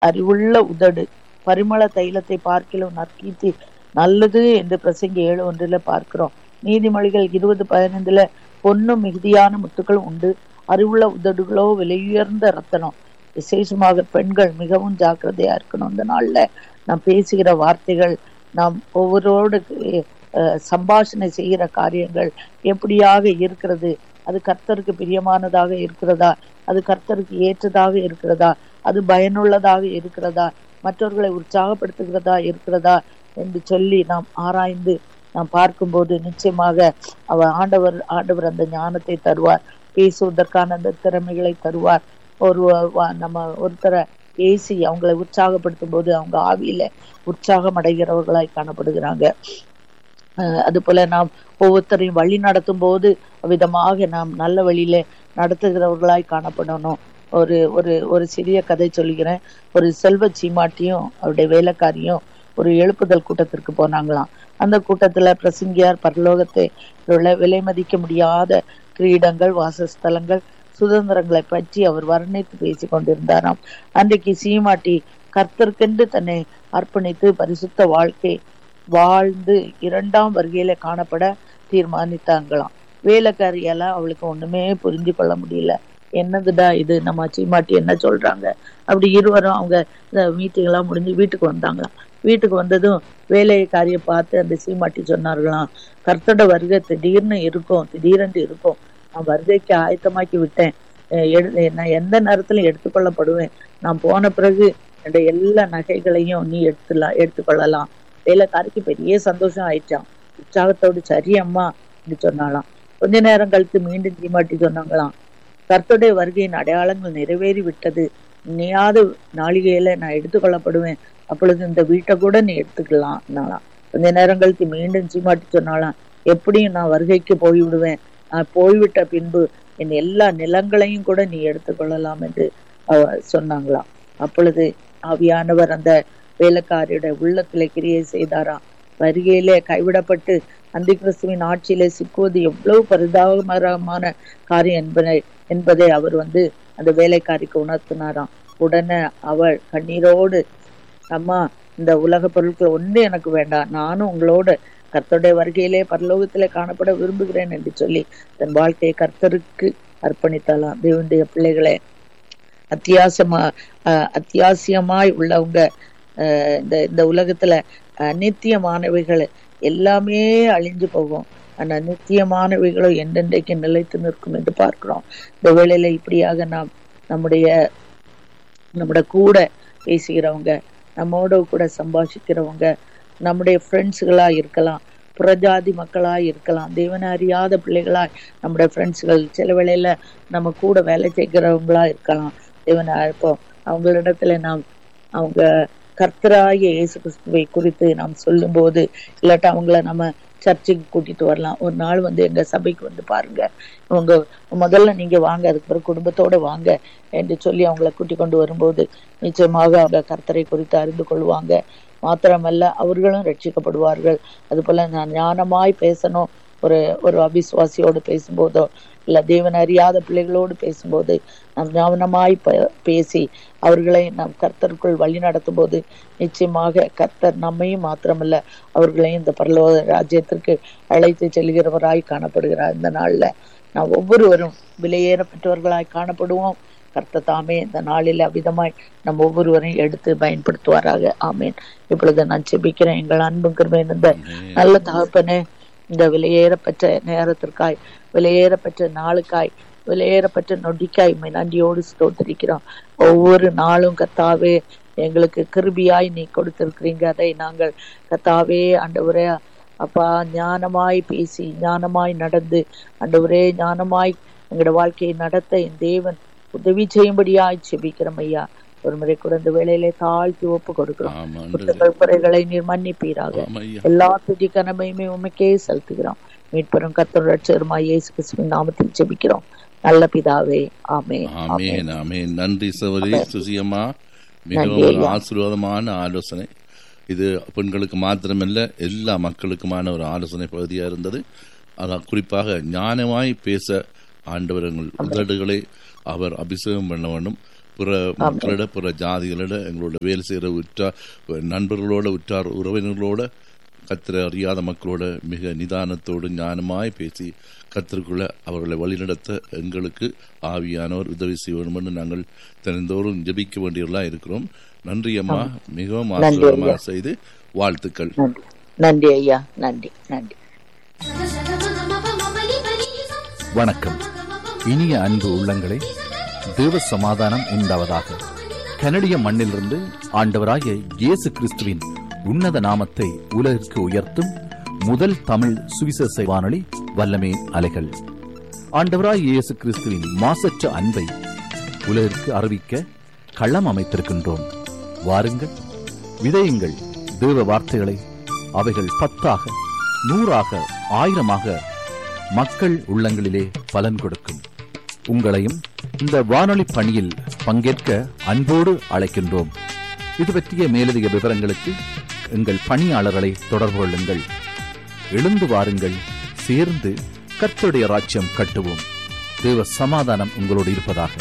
அறிவுள்ள உதடு பரிமள தைலத்தை பார்க்கிலும் நற்கீர்த்தி நல்லது என்று பிரசங்கி ஏழு ஒன்றில் பார்க்கிறோம் நீதிமொழிகள் இருபது பதினைந்துல பொன்னும் மிகுதியான முத்துக்கள் உண்டு அறிவுள்ள உதடுகளோ விலையுயர்ந்த ரத்தனம் விசேஷமாக பெண்கள் மிகவும் ஜாக்கிரதையா இருக்கணும் இந்த நாள்ல நாம் பேசுகிற வார்த்தைகள் நாம் ஒவ்வொருவரோடு அஹ், சம்பாஷணை செய்கிற காரியங்கள் எப்படியாக இருக்கிறது அது கர்த்தருக்கு பிரியமானதாக இருக்கிறதா அது கர்த்தருக்கு ஏற்றதாக இருக்கிறதா அது பயனுள்ளதாக இருக்கிறதா மற்றவர்களை உற்சாகப்படுத்துகிறதா இருக்கிறதா என்று சொல்லி நாம் ஆராய்ந்து நாம் பார்க்கும்போது நிச்சயமாக அவர் ஆண்டவர் ஆண்டவர் அந்த ஞானத்தை தருவார் பேசுவதற்கான அந்த திறமைகளை தருவார் ஒரு வ- நம்ம ஒருத்தரை பேசி அவங்களை உற்சாகப்படுத்தும் போது அவங்க ஆவியில உற்சாகம் அடைகிறவர்களாய் காணப்படுகிறாங்க அஹ் அது போல நாம் ஒவ்வொருத்தரையும் வழி நடத்தும் போது விதமாக நாம் நல்ல வழியில நடத்துகிறவர்களாய் காணப்படணும் ஒரு ஒரு ஒரு சிறிய கதை சொல்லுகிறேன் ஒரு செல்வ சீமாட்டியும் அவருடைய வேலைக்காரியும் ஒரு எழுப்புதல் கூட்டத்திற்கு போனாங்களாம் அந்த கூட்டத்துல பிரசங்கியார் பரலோகத்தை உள்ள விலை மதிக்க முடியாத கிரீடங்கள் வாசஸ்தலங்கள் சுதந்திரங்களை பற்றி அவர் வர்ணித்து பேசிக் கொண்டிருந்தாராம் அன்றைக்கு சீமாட்டி கர்த்தருக்கென்று தன்னை அர்ப்பணித்து பரிசுத்த வாழ்க்கை வாழ்ந்து இரண்டாம் வருகையில காணப்பட தீர்மானித்தாங்களாம் வேலைக்காரியெல்லாம் அவளுக்கு ஒண்ணுமே புரிஞ்சு கொள்ள முடியல என்னதுடா இது நம்ம சீமாட்டி என்ன சொல்றாங்க அப்படி இருவரும் அவங்க மீட்டிங் எல்லாம் முடிஞ்சு வீட்டுக்கு வந்தாங்களாம் வீட்டுக்கு வந்ததும் வேலைக்காரிய பார்த்து அந்த சீமாட்டி சொன்னார்களாம் கர்த்தரோட வருகை திடீர்னு இருக்கும் திடீரென்று இருக்கும் நான் வருகைக்கு ஆயத்தமாக்கி விட்டேன் அஹ் எடு- நான் எந்த நேரத்திலும் எடுத்துக்கொள்ளப்படுவேன் நான் போன பிறகு என்னுடைய எல்லா நகைகளையும் நீ எடுத்துலாம் எடுத்துக்கொள்ளலாம் வேலைக்காரிக்கு பெரிய சந்தோஷம் ஆயிடுச்சாம் உற்சாகத்தோடு சரி அம்மா என்று சொன்னாலாம் கொஞ்ச நேரம் கழித்து மீண்டும் சீமாட்டி சொன்னாங்களாம் கர்த்தருடைய வருகையின் அடையாளங்கள் நிறைவேறி விட்டது நீயாவது நாளிகையில நான் எடுத்துக்கொள்ளப்படுவேன் அப்பொழுது இந்த வீட்டை கூட நீ எடுத்துக்கலாம் கொஞ்ச நேரம் கழித்து மீண்டும் சீமாட்டி சொன்னாலாம் எப்படியும் நான் வருகைக்கு போய்விடுவேன் நான் போய்விட்ட பின்பு என் எல்லா நிலங்களையும் கூட நீ எடுத்துக்கொள்ளலாம் என்று அவ சொன்னாங்களாம் அப்பொழுது ஆவியானவர் அந்த வேலைக்காரியுடைய உள்ளத்திலே கிரியை செய்தாராம் வருகையிலே கைவிடப்பட்டு அந்த கிறிஸ்துவின் ஆட்சியிலே சிக்குவது எவ்வளவு பரிதாபகரமான காரியம் என்பதை என்பதை அவர் வந்து அந்த வேலைக்காரிக்கு உணர்த்தினாராம் உடனே அவள் கண்ணீரோடு அம்மா இந்த உலக பொருட்கள் ஒன்று எனக்கு வேண்டாம் நானும் உங்களோட கர்த்தருடைய வருகையிலே பரலோகத்திலே காணப்பட விரும்புகிறேன் என்று சொல்லி தன் வாழ்க்கையை கர்த்தருக்கு அர்ப்பணித்தாலாம் தேவனுடைய பிள்ளைகளே அத்தியாசமா அஹ், அத்தியாவசியமாய் உள்ளவங்க அஹ், இந்த இந்த உலகத்துல அஹ், நித்தியமானவைகள் எல்லாமே அழிஞ்சு போகும் ஆனா நித்தியமானவைகளோ என்றென்றைக்கு நிலைத்து நிற்கும் என்று பார்க்கிறோம் இந்த வேளையில இப்படியாக நாம் நம்முடைய நம்முடைய கூட பேசுகிறவங்க நம்மோட கூட சம்பாஷிக்கிறவங்க நம்முடைய ஃப்ரெண்ட்ஸுகளா இருக்கலாம் புறஜாதி மக்களா இருக்கலாம் தேவனை அறியாத பிள்ளைகளா நம்முடைய ஃப்ரெண்ட்ஸுகள் சில வேளையில நம்ம கூட வேலை செய்கிறவங்களா இருக்கலாம் தேவனை இப்போ அவங்களிடத்துல நாம் அவங்க கர்த்தராகிய இயேசு கிறிஸ்துவை குறித்து நாம் சொல்லும்போது இல்லாட்டா அவங்கள நம்ம சர்ச்சுக்கு கூட்டிட்டு வரலாம் ஒரு நாள் வந்து எங்க சபைக்கு வந்து பாருங்க உங்க முதல்ல நீங்க வாங்க அதுக்கு பிறகு குடும்பத்தோட வாங்க என்று சொல்லி அவங்கள கூட்டி கொண்டு வரும்போது நிச்சயமாக அவங்க கர்த்தரை குறித்து அறிந்து கொள்வாங்க மாத்திரமல்ல அவர்களும் ரட்சிக்கப்படுவார்கள் அது போல நான் ஞானமாய் பேசணும் ஒரு ஒரு அவிசுவாசியோடு பேசும்போதோ இல்ல தேவன் அறியாத பிள்ளைகளோடு பேசும்போது நாம் ஞானமாய் ப- பேசி அவர்களை நாம் கர்த்தருக்குள் வழி நடத்தும் போது நிச்சயமாக கர்த்தர் நம்மையும் மாத்திரமல்ல அவர்களையும் இந்த பரலோக ராஜ்யத்திற்கு அழைத்து செல்கிறவராய் காணப்படுகிறார் இந்த நாள்ல நாம் ஒவ்வொருவரும் விலையேறப்பட்டவர்களாய் காணப்படுவோம் கர்த்தர் தாமே இந்த நாளில் அவ்விதமாய் நம் ஒவ்வொருவரையும் எடுத்து பயன்படுத்துவாராக ஆமேன் இப்பொழுது நான் செபிக்கிறேன் எங்கள் அன்பும் கிருபை இந்த நல்ல தகப்பனே இந்த விலையேறப்பட்ட நேரத்திற்காய் விலையேறப்பட்ட நாளுக்காய் விலையேறப்பட்ட நொடிக்காய் உம்மை நன்றியோடு ஸ்தோத்திரிக்கிறோம் ஒவ்வொரு நாளும் கத்தாவே எங்களுக்கு கிருபியாய் நீ கொடுத்திருக்கிறீங்க அதை நாங்கள் கத்தாவே ஆண்டவரே அப்பா ஞானமாய் பேசி ஞானமாய் நடந்து ஆண்டவரே ஞானமாய் எங்களோட வாழ்க்கையை நடத்த என் தேவன் உதவி செய்யும்படியாய் செபிக்கிறோம் ஐயா ஒரு முறை கூட இந்த வேளையிலே தாழ்த்தி ஒப்பு கொடுக்கிறோம் ஆமாம் குற்றங்கள் குறைகளை நீர் மன்னிப்பீராக ஆமையா எல்லா துதி கனமையுமே உமக்கே செலுத்துகிறோம் மீட்பெரும் கத்தர் ரட்சகருமா இயேசு கிறிஸ்துவின் நாமத்தில் ஜெபிக்கிறோம் நல்ல பிதாவே ஆமே ஆமேன் ஆமேன் நன்றி சவரி சுசியம்மா மிகவும் நன்றி ஒரு ஐயா. ஆசீர்வாதமான ஆலோசனை இது பெண்களுக்கு மாத்திரமல்ல எல்லா மக்களுக்குமான ஒரு ஆலோசனை பகுதியா இருந்தது அதான் குறிப்பாக ஞானமாய் பேச ஆண்டவர் எங்கள் உதடுகளை அவர் அபிஷேகம் பண்ண வேண்டும் பிற மக்களிட பிற ஜாதிகளிட எங்களோட வேலை செய்கிற உற்றார் நண்பர்களோட உற்றார் உறவினர்களோட கத்திர அறியாத மக்களோட மிக நிதானத்தோடு ஞானமாய் பேசி கத்திற்குள்ள அவர்களை வழிநடத்த எங்களுக்கு ஆவியானவர் உதவி செய்ய வேண்டும் என்று நாங்கள் தினந்தோறும் ஜெபிக்க வேண்டியவர்களா இருக்கிறோம் நன்றி அம்மா மிகவும் நன்றி ஆசீர்வாதமாக செய்து வாழ்த்துக்கள் நன்றி நன்றி ஐயா நன்றி நன்றி வணக்கம் இனிய அன்பு உள்ளங்களே தேவ சமாதானம் உண்டாவதாக கனடிய மண்ணிலிருந்து ஆண்டவராகிய இயேசு கிறிஸ்துவின் உன்னத நாமத்தை உலகிற்கு உயர்த்தும் முதல் தமிழ் சுவிசேஷ வானொலி வல்லமே அலைகள் ஆண்டவராய் இயேசு கிறிஸ்துவின் மாசற்ற அன்பை உலகிற்கு அறிவிக்க களம் அமைத்திருக்கின்றோம் வாருங்கள் விதையுங்கள் தேவ வார்த்தைகளை அவைகள் பத்தாக நூறாக ஆயிரமாக மக்கள் உள்ளங்களிலே பலன் கொடுக்கும் உங்களையும் இந்த வானொலி பணியில் பங்கேற்க அன்போடு அழைக்கின்றோம் இது பற்றிய மேலதிக விவரங்களுக்கு எங்கள் பணியாளர்களை தொடர்பு கொள்ளுங்கள் எழுந்து வாருங்கள் சேர்ந்து கர்த்தருடைய ராஜ்யம் கட்டுவோம் தேவ சமாதானம் உங்களோடு இருப்பதாக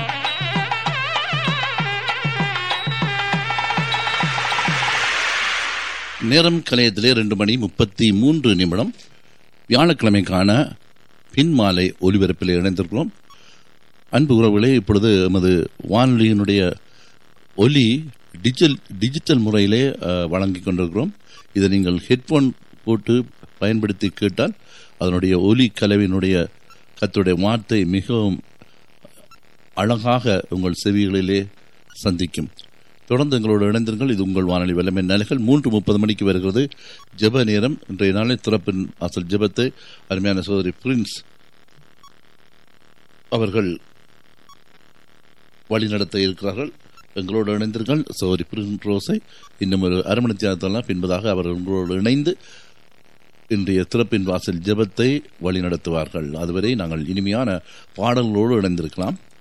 நேரம் கலையத்திலே ரெண்டு மணி முப்பத்தி மூன்று நிமிடம் வியாழக்கிழமைக்கான பின்மாலை ஒலிபரப்பில் இணைந்திருக்கிறோம் அன்பு உறவுகளே இப்பொழுது எமது வானொலியினுடைய ஒலி டிஜிட்டல் டிஜிட்டல் முறையிலே அஹ், வழங்கிக் கொண்டிருக்கிறோம் இதை நீங்கள் ஹெட்போன் போட்டு பயன்படுத்தி கேட்டால் அதனுடைய ஒலி கலவினுடைய கத்துடைய வார்த்தை மிகவும் அழகாக உங்கள் செவிகளிலே சந்திக்கும் தொடர்ந்து எங்களோடு இணைந்திருங்கள் இது உங்கள் வானொலி வெள்ளமை நிலைகள் மூன்று முப்பது மணிக்கு வருகிறது ஜெப நேரம் இன்றைய நாளில் திறப்பின் அசல் ஜெபத்தை அருமையான சோதரி பிரின்ஸ் அவர்கள் வழிநடத்த இருக்கிறார்கள் எங்களோடு இணைந்தீர்கள் சோதரி பிரின்ஸ் ரோஸை இன்னும் ஒரு அரை மணி நேரத்தெல்லாம் பின்பதாக அவர்கள் உங்களோடு இணைந்து இன்றைய திறப்பின் வாசல் ஜெபத்தை வழிநடத்துவார்கள் அதுவரை நாங்கள் இனிமையான பாடல்களோடு இணைந்திருக்கலாம்